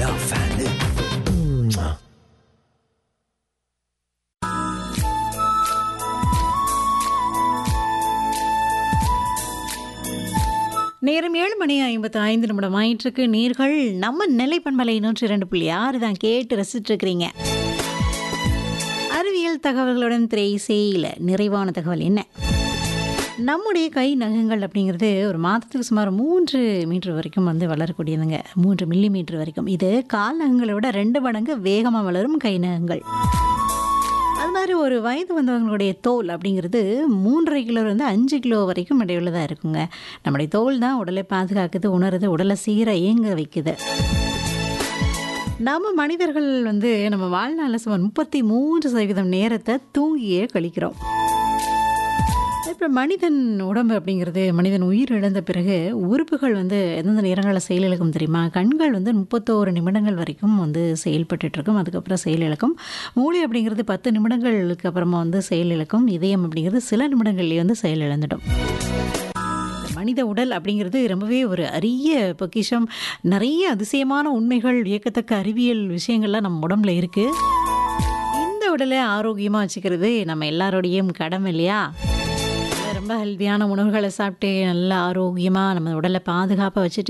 அதான் ஃபேனு நேரம் ஏழு மணி ஐம்பத்து ஐந்து நிமிடம் ஆயிட்டிருக்கு நீர்கள் நம்ம நெல்லை பண்பலை நூற்றி இரண்டு புள்ளி ஆறு தான் கேட்டு ரசிச்சுட்டு இருக்கிறீங்க அறிவியல் தகவல்களுடன் திரைசேயில் நிறைவான தகவல் என்ன நம்முடைய கை நகங்கள் அப்படிங்கிறது ஒரு மாதத்துக்கு சுமார் மூன்று மீட்டர் வரைக்கும் வந்து வளரக்கூடியதுங்க மூன்று மில்லி மீட்டர் வரைக்கும் இது கால் நகங்களை விட ரெண்டு மடங்கு வேகமாக வளரும் கை நகங்கள் அது மாதிரி ஒரு வயது வந்தவங்களுடைய தோல் அப்படிங்கிறது மூன்றரை கிலோலேருந்து அஞ்சு கிலோ வரைக்கும் இடையுள்ளதாக இருக்குங்க நம்முடைய தோல் தான் உடலை பாதுகாக்குது உணருது உடலை சீர இயங்க வைக்குது நம்ம மனிதர்கள் வந்து நம்ம வாழ்நாளில் சுமார் முப்பத்தி மூன்று சதவீதம் நேரத்தை தூங்கியே கழிக்கிறோம் இப்போ மனிதன் உடம்பு அப்படிங்கிறது மனிதன் உயிர் இழந்த பிறகு உறுப்புகள் வந்து எந்தெந்த நேரங்களில் செயலிழக்கும் தெரியுமா கண்கள் வந்து முப்பத்தோரு நிமிடங்கள் வரைக்கும் வந்து செயல்பட்டுட்டு இருக்கும் அதுக்கப்புறம் செயலிழக்கும் மூளை அப்படிங்கிறது பத்து நிமிடங்களுக்கு அப்புறமா வந்து செயலிழக்கும் இதயம் அப்படிங்கிறது சில நிமிடங்கள்லேயே வந்து செயலிழந்துடும் மனித உடல் அப்படிங்கிறது ரொம்பவே ஒரு அரிய பொக்கிஷம் நிறைய அதிசயமான உண்மைகள் வியக்கத்தக்க அறிவியல் விஷயங்கள்லாம் நம்ம உடம்புல இருக்குது இந்த உடலை ஆரோக்கியமாக வச்சுக்கிறது நம்ம எல்லாரோடையும் கடமை இல்லையா ரொம்ப ஹெல்த்தியான உணவுகளை சாப்பிட்டு நல்லா ஆரோக்கியமாக நம்ம உடலை பாதுகாப்பாக வச்சுட்டு